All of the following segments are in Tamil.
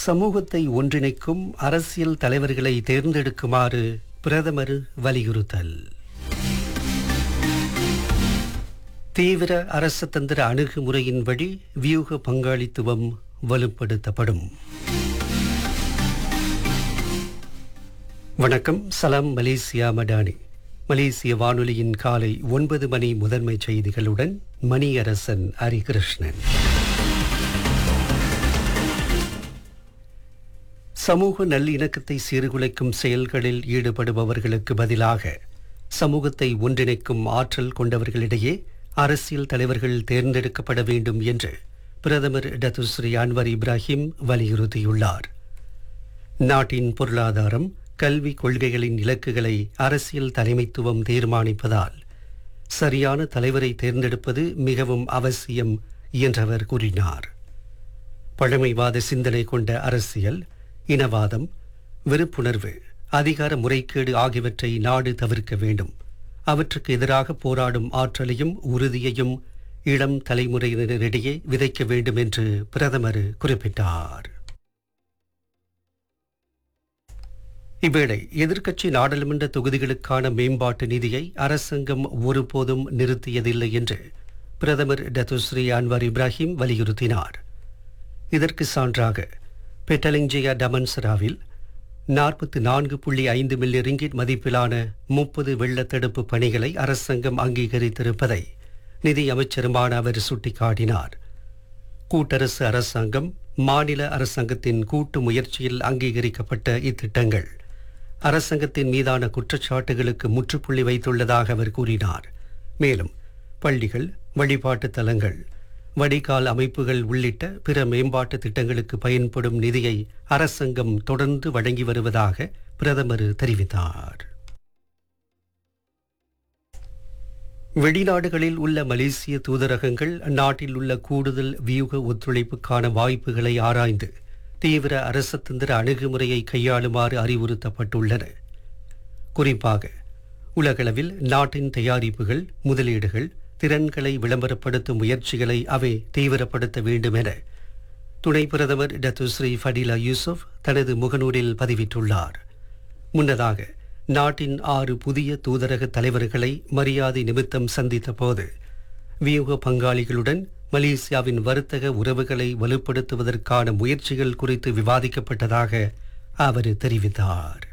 சமூகத்தை ஒன்றிணைக்கும் அரசியல் தலைவர்களை தேர்ந்தெடுக்குமாறு பிரதமர் வலியுறுத்தல் தீவிர அரசதந்திர அணுகுமுறையின் வழி வியூக பங்காளித்துவம் வலுப்படுத்தப்படும் வணக்கம் சலாம் மலேசியா மடானி மலேசிய வானொலியின் காலை ஒன்பது மணி முதன்மை செய்திகளுடன் மணியரசன் ஹரிகிருஷ்ணன் சமூக நல்லிணக்கத்தை சீர்குலைக்கும் செயல்களில் ஈடுபடுபவர்களுக்கு பதிலாக சமூகத்தை ஒன்றிணைக்கும் ஆற்றல் கொண்டவர்களிடையே அரசியல் தலைவர்கள் தேர்ந்தெடுக்கப்பட வேண்டும் என்று பிரதமர் டத்துஸ்ரீ அன்வர் இப்ராஹிம் வலியுறுத்தியுள்ளார் நாட்டின் பொருளாதாரம் கல்வி கொள்கைகளின் இலக்குகளை அரசியல் தலைமைத்துவம் தீர்மானிப்பதால் சரியான தலைவரை தேர்ந்தெடுப்பது மிகவும் அவசியம் என்றவர் கூறினார் பழமைவாத சிந்தனை கொண்ட அரசியல் இனவாதம் வெறுப்புணர்வு அதிகார முறைகேடு ஆகியவற்றை நாடு தவிர்க்க வேண்டும் அவற்றுக்கு எதிராக போராடும் ஆற்றலையும் உறுதியையும் இளம் தலைமுறையினரிடையே விதைக்க வேண்டும் என்று பிரதமர் குறிப்பிட்டார் இவ்வேளை எதிர்க்கட்சி நாடாளுமன்ற தொகுதிகளுக்கான மேம்பாட்டு நிதியை அரசாங்கம் ஒருபோதும் நிறுத்தியதில்லை என்று பிரதமர் டத்துஸ்ரீ அன்வர் இப்ராஹிம் வலியுறுத்தினார் இதற்கு சான்றாக பெட்டலிங்ஜியா டமன்சராவில் நாற்பத்தி நான்கு புள்ளி ஐந்து மில்லியன் ரிங்கிட் மதிப்பிலான முப்பது வெள்ளத்தடுப்பு பணிகளை அரசாங்கம் அங்கீகரித்திருப்பதை நிதி அமைச்சருமான அவர் சுட்டிக்காட்டினார் கூட்டரசு அரசாங்கம் மாநில அரசாங்கத்தின் கூட்டு முயற்சியில் அங்கீகரிக்கப்பட்ட இத்திட்டங்கள் அரசாங்கத்தின் மீதான குற்றச்சாட்டுகளுக்கு முற்றுப்புள்ளி வைத்துள்ளதாக அவர் கூறினார் மேலும் பள்ளிகள் வழிபாட்டு தலங்கள் வடிகால் அமைப்புகள் உள்ளிட்ட பிற மேம்பாட்டு திட்டங்களுக்கு பயன்படும் நிதியை அரசாங்கம் தொடர்ந்து வழங்கி வருவதாக பிரதமர் தெரிவித்தார் வெளிநாடுகளில் உள்ள மலேசிய தூதரகங்கள் நாட்டில் உள்ள கூடுதல் வியூக ஒத்துழைப்புக்கான வாய்ப்புகளை ஆராய்ந்து தீவிர அரசதந்திர அணுகுமுறையை கையாளுமாறு அறிவுறுத்தப்பட்டுள்ளன குறிப்பாக உலகளவில் நாட்டின் தயாரிப்புகள் முதலீடுகள் திறன்களை விளம்பரப்படுத்தும் முயற்சிகளை அவை தீவிரப்படுத்த வேண்டும் என துணை பிரதமர் டத்துஸ்ரீ ஃபடிலா யூசுப் தனது முகநூலில் பதிவிட்டுள்ளார் முன்னதாக நாட்டின் ஆறு புதிய தூதரக தலைவர்களை மரியாதை நிமித்தம் சந்தித்த போது வியூக பங்காளிகளுடன் மலேசியாவின் வர்த்தக உறவுகளை வலுப்படுத்துவதற்கான முயற்சிகள் குறித்து விவாதிக்கப்பட்டதாக அவர் தெரிவித்தார்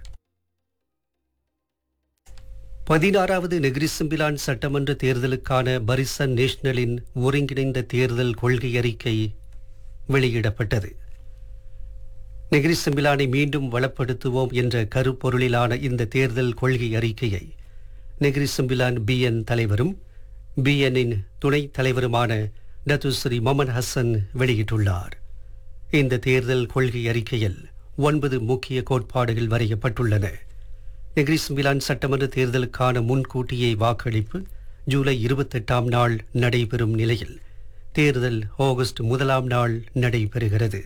பதினாறாவது நெகிரிசம்பிலான் சட்டமன்ற தேர்தலுக்கான பரிசன் நேஷனலின் ஒருங்கிணைந்த தேர்தல் கொள்கை அறிக்கை வெளியிடப்பட்டது நெகிரிசம்பிலானை மீண்டும் வளப்படுத்துவோம் என்ற கருப்பொருளிலான இந்த தேர்தல் கொள்கை அறிக்கையை நெகிரிசம்பிலான் பிஎன் தலைவரும் பிஎன்னின் துணைத் தலைவருமான டத்துஸ்ரீ மொமன் ஹசன் வெளியிட்டுள்ளார் இந்த தேர்தல் கொள்கை அறிக்கையில் ஒன்பது முக்கிய கோட்பாடுகள் வரையப்பட்டுள்ளன நெகிரிஸ்மிலான் சட்டமன்ற தேர்தலுக்கான முன்கூட்டியே வாக்களிப்பு ஜூலை இருபத்தெட்டாம் நாள் நடைபெறும் நிலையில் தேர்தல் ஆகஸ்ட் முதலாம் நாள் நடைபெறுகிறது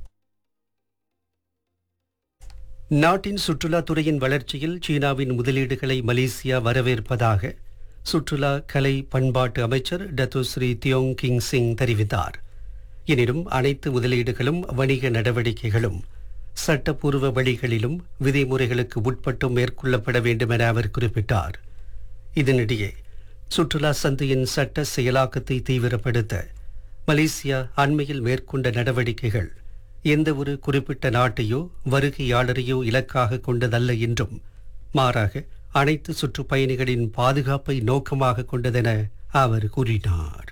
நாட்டின் சுற்றுலாத்துறையின் வளர்ச்சியில் சீனாவின் முதலீடுகளை மலேசியா வரவேற்பதாக சுற்றுலா கலை பண்பாட்டு அமைச்சர் டத்துஸ்ரீ தியோங் கிங் சிங் தெரிவித்தார் எனினும் அனைத்து முதலீடுகளும் வணிக நடவடிக்கைகளும் சட்டப்பூர்வ வழிகளிலும் விதிமுறைகளுக்கு உட்பட்டும் மேற்கொள்ளப்பட வேண்டும் என அவர் குறிப்பிட்டார் இதனிடையே சுற்றுலா சந்தையின் சட்ட செயலாக்கத்தை தீவிரப்படுத்த மலேசியா அண்மையில் மேற்கொண்ட நடவடிக்கைகள் எந்த ஒரு குறிப்பிட்ட நாட்டையோ வருகையாளரையோ இலக்காக கொண்டதல்ல என்றும் மாறாக அனைத்து சுற்றுப்பயணிகளின் பாதுகாப்பை நோக்கமாக கொண்டதென அவர் கூறினார்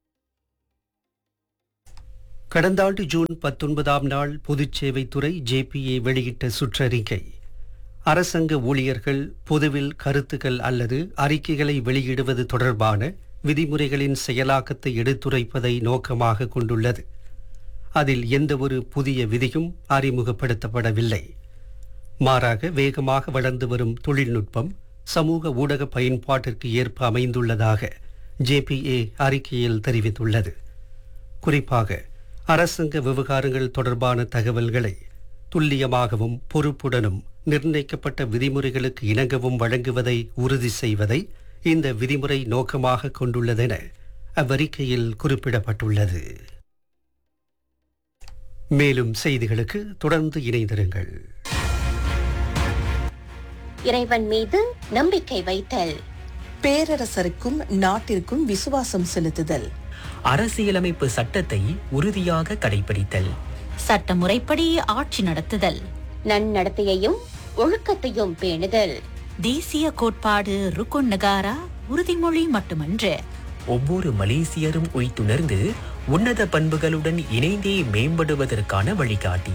கடந்த ஆண்டு ஜூன் பத்தொன்பதாம் நாள் பொதுச்சேவைத்துறை ஜேபிஏ வெளியிட்ட சுற்றறிக்கை அரசாங்க ஊழியர்கள் பொதுவில் கருத்துக்கள் அல்லது அறிக்கைகளை வெளியிடுவது தொடர்பான விதிமுறைகளின் செயலாக்கத்தை எடுத்துரைப்பதை நோக்கமாக கொண்டுள்ளது அதில் எந்தவொரு புதிய விதியும் அறிமுகப்படுத்தப்படவில்லை மாறாக வேகமாக வளர்ந்து வரும் தொழில்நுட்பம் சமூக ஊடக பயன்பாட்டிற்கு ஏற்ப அமைந்துள்ளதாக ஜேபிஏ அறிக்கையில் தெரிவித்துள்ளது குறிப்பாக அரசாங்க விவகாரங்கள் தொடர்பான தகவல்களை துல்லியமாகவும் பொறுப்புடனும் நிர்ணயிக்கப்பட்ட விதிமுறைகளுக்கு இணங்கவும் வழங்குவதை உறுதி செய்வதை இந்த விதிமுறை நோக்கமாக கொண்டுள்ளதென அவ்வறிக்கையில் குறிப்பிடப்பட்டுள்ளது மேலும் செய்திகளுக்கு தொடர்ந்து இணைந்திருங்கள் இறைவன் மீது நம்பிக்கை வைத்தல் பேரரசருக்கும் நாட்டிற்கும் விசுவாசம் செலுத்துதல் அரசியலமைப்பு சட்டத்தை உறுதியாக கடைபிடித்தல் சட்டமுறைப்படி ஆட்சி நடத்துதல் நன்னடத்தையையும் ஒழுக்கத்தையும் பேணுதல் தேசிய கோட்பாடு ருக்குன் நகாரா உறுதிமொழி மட்டுமன்று ஒவ்வொரு மலேசியரும் உய்த்துணர்ந்து உன்னத பண்புகளுடன் இணைந்தே மேம்படுவதற்கான வழிகாட்டி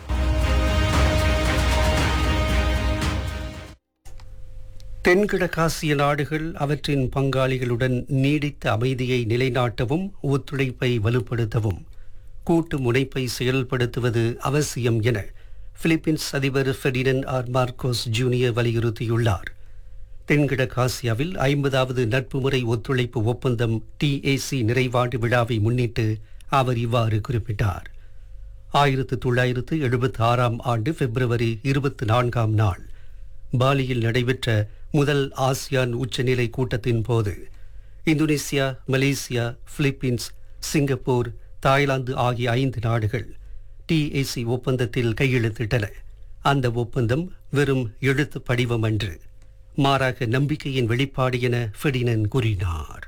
தென்கிழக்காசிய நாடுகள் அவற்றின் பங்காளிகளுடன் நீடித்த அமைதியை நிலைநாட்டவும் ஒத்துழைப்பை வலுப்படுத்தவும் கூட்டு முனைப்பை செயல்படுத்துவது அவசியம் என பிலிப்பீன்ஸ் அதிபர் ஃபெர்டினன் ஆர் மார்கோஸ் ஜூனியர் வலியுறுத்தியுள்ளார் தென்கிழக்காசியாவில் ஐம்பதாவது நட்பு முறை ஒத்துழைப்பு ஒப்பந்தம் டிஏசி நிறைவாண்டு விழாவை முன்னிட்டு அவர் இவ்வாறு குறிப்பிட்டார் ஆயிரத்து தொள்ளாயிரத்து எழுபத்தி ஆறாம் ஆண்டு பிப்ரவரி இருபத்தி நான்காம் நாள் பாலியில் நடைபெற்ற முதல் ஆசியான் உச்சநிலை கூட்டத்தின் போது Indonesia Malaysia Philippines Singapore Thailand ஆகிய ஐந்து நாடுகள் டிஏசி ஒப்பந்தத்தில் கையெழுத்திட்டன அந்த ஒப்பந்தம் வெறும் எழுத்து படிவம் அன்று மாறாக நம்பிக்கையின் வெளிப்பாடு என ஃபெடினன் கூறினார்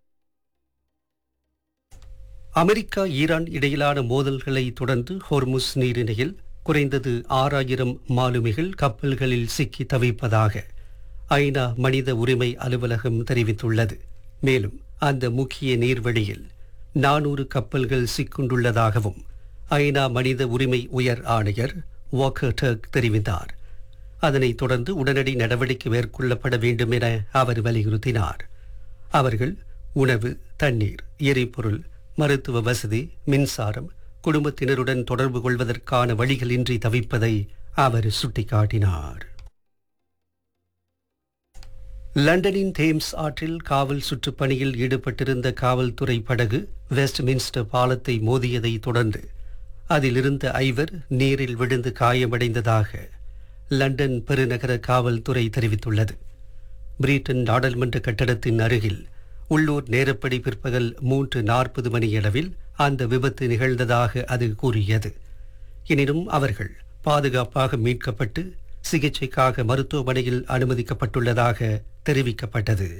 அமெரிக்கா ஈரான் இடையிலான மோதல்களை தொடர்ந்து ஹோர்முஸ் நீரிணையில் குறைந்தது ஆறாயிரம் மாலுமிகள் கப்பல்களில் சிக்கி தவிப்பதாக ஐநா மனித உரிமை அலுவலகம் தெரிவித்துள்ளது மேலும் அந்த முக்கிய நீர்வழியில் நானூறு கப்பல்கள் சிக்குண்டுள்ளதாகவும் ஐநா மனித உரிமை உயர் ஆணையர் வாக்கர் டர்க் தெரிவித்தார் அதனைத் தொடர்ந்து உடனடி நடவடிக்கை மேற்கொள்ளப்பட வேண்டும் என அவர் வலியுறுத்தினார் அவர்கள் உணவு தண்ணீர் எரிபொருள் மருத்துவ வசதி மின்சாரம் குடும்பத்தினருடன் தொடர்பு கொள்வதற்கான வழிகளின்றி தவிப்பதை அவர் சுட்டிக்காட்டினார் லண்டனின் தேம்ஸ் ஆற்றில் காவல் சுற்றுப்பணியில் ஈடுபட்டிருந்த காவல்துறை படகு வெஸ்ட்மின்ஸ்டர் பாலத்தை மோதியதை தொடர்ந்து அதிலிருந்த ஐவர் நீரில் விழுந்து காயமடைந்ததாக லண்டன் பெருநகர காவல்துறை தெரிவித்துள்ளது பிரிட்டன் நாடாளுமன்ற கட்டடத்தின் அருகில் உள்ளூர் நேரப்படி பிற்பகல் மூன்று நாற்பது மணியளவில் அந்த விபத்து நிகழ்ந்ததாக அது கூறியது எனினும் அவர்கள் பாதுகாப்பாக மீட்கப்பட்டு சிகிச்சைக்காக மருத்துவமனையில் அனுமதிக்கப்பட்டுள்ளதாக தெரிவிக்கப்பட்டது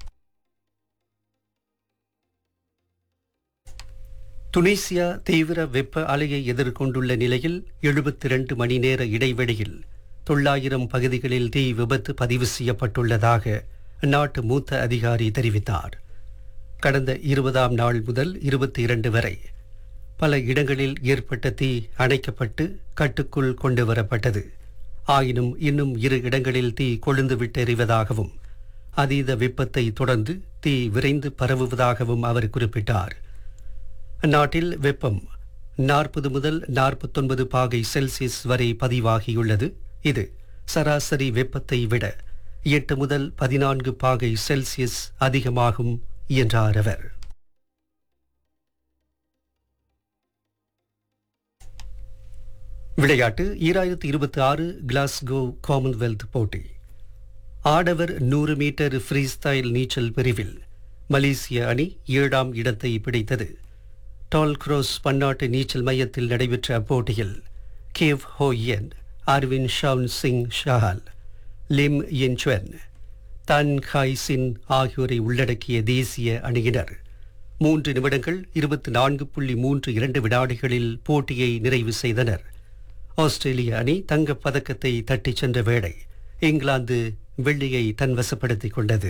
துனிசியா தீவிர வெப்ப அலையை எதிர்கொண்டுள்ள நிலையில் எழுபத்தி ரெண்டு மணி நேர இடைவெளியில் தொள்ளாயிரம் பகுதிகளில் தீ விபத்து பதிவு செய்யப்பட்டுள்ளதாக அந்நாட்டு மூத்த அதிகாரி தெரிவித்தார் கடந்த இருபதாம் நாள் முதல் இருபத்தி இரண்டு வரை பல இடங்களில் ஏற்பட்ட தீ அணைக்கப்பட்டு கட்டுக்குள் கொண்டு வரப்பட்டது ஆயினும் இன்னும் இரு இடங்களில் தீ கொழுந்து விட்டெறிவதாகவும் அதீத வெப்பத்தை தொடர்ந்து தீ விரைந்து பரவுவதாகவும் அவர் குறிப்பிட்டார் அந்நாட்டில் வெப்பம் நாற்பது முதல் நாற்பத்தொன்பது பாகை செல்சியஸ் வரை பதிவாகியுள்ளது இது சராசரி வெப்பத்தை விட எட்டு முதல் பதினான்கு பாகை செல்சியஸ் அதிகமாகும் என்றார் அவர் விளையாட்டு ஈராயிரத்தி இருபத்தி ஆறு கிளாஸ்கோ காமன்வெல்த் போட்டி ஆடவர் நூறு மீட்டர் ஃப்ரீ ஸ்டைல் நீச்சல் பிரிவில் மலேசிய அணி ஏழாம் இடத்தை பிடித்தது டால் கிரோஸ் பன்னாட்டு நீச்சல் மையத்தில் நடைபெற்ற அப்போட்டியில் கேவ் ஹோயன் அரவிந்த் ஷவுன் சிங் ஷஹால் லிம் யென்சுவன் தன் காய் சின் ஆகியோரை உள்ளடக்கிய தேசிய அணியினர் மூன்று நிமிடங்கள் இருபத்தி நான்கு புள்ளி மூன்று இரண்டு வினாடிகளில் போட்டியை நிறைவு செய்தனர் ஆஸ்திரேலிய அணி தங்கப் பதக்கத்தை தட்டிச் சென்ற வேளை இங்கிலாந்து வெள்ளியை தன்வசப்படுத்திக் கொண்டது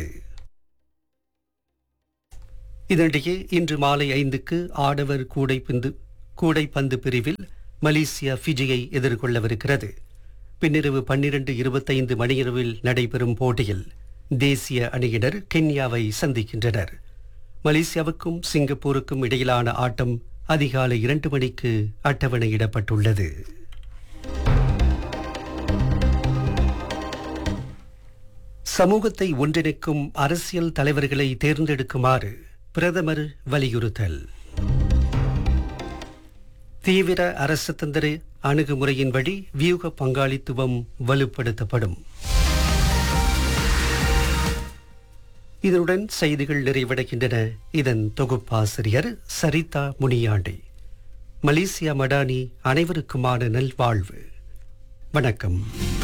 இதனிடையே இன்று மாலை ஐந்துக்கு ஆடவர் கூடைப்பந்து கூடைப்பந்து பிரிவில் மலேசியா ஃபிஜியை எதிர்கொள்ளவிருக்கிறது பின்னிரவு பன்னிரண்டு இருபத்தைந்து மணியளவில் நடைபெறும் போட்டியில் தேசிய அணியினர் கென்யாவை சந்திக்கின்றனர் மலேசியாவுக்கும் சிங்கப்பூருக்கும் இடையிலான ஆட்டம் அதிகாலை இரண்டு மணிக்கு அட்டவணையிடப்பட்டுள்ளது சமூகத்தை ஒன்றிணைக்கும் அரசியல் தலைவர்களை தேர்ந்தெடுக்குமாறு பிரதமர் வலியுறுத்தல் தீவிர அரசதந்திர அணுகுமுறையின் வழி வியூக பங்காளித்துவம் வலுப்படுத்தப்படும் இதனுடன் செய்திகள் நிறைவடைகின்றன இதன் தொகுப்பாசிரியர் சரிதா முனியாண்டி மலேசியா மடானி அனைவருக்குமான நல்வாழ்வு வணக்கம்